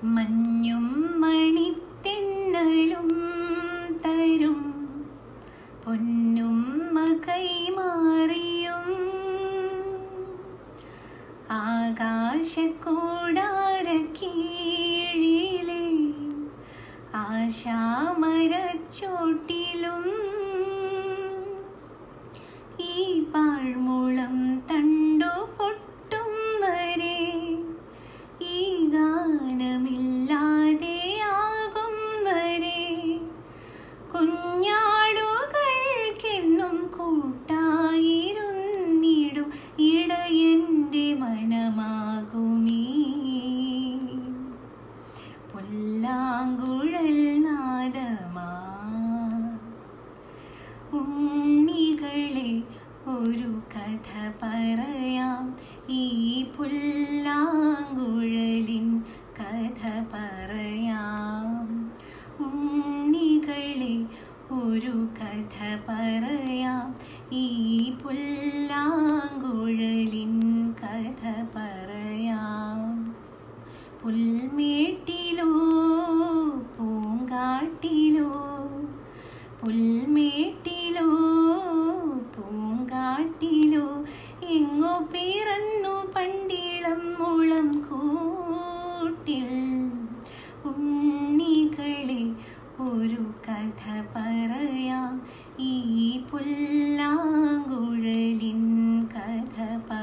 മഞ്ഞും മണിത്തെന്നലും തരും പൊന്നും കൈമാറിയും ആകാശക്കൂടാരക്കീഴിലെ ആശാമരച്ചോട്ടിലും ഈ പാഴ്മുളം തണ്ടു പൊട്ടും വരെ ഈ ഗാനമില്ലാതെയാകും വരെ കുഞ്ഞാടുകൾക്കെന്നും കൂട്ടായിരുന്നിടും ഇടയൻ്റെ മനമാകുമീ പുല്ലാങ്കുഴൽ നാദമാ ഉണ്ണികളെ ഒരു കഥ പറയാം ഈ പുല്ലാങ്കുഴലിൻ കഥ പറയാം ഉണ്ണികളെ ഒരു കഥ പറയാം ഈ പുല്ലാങ്കുഴലിൻ കഥ പറയാം പുൽമേട്ടിലോ പൂങ്കാട്ടിലോ പുൽമേട്ടിലോ പൂങ്കാട്ടിലോ എങ്ങോ പിറന്നു പണ്ടിളം മുളം കൂട്ടിൽ ഉണ്ണികളെ ഒരു കഥ പറയാം ഈ പുല്ലാങ്കുഴലിൻ കഥ പറയാം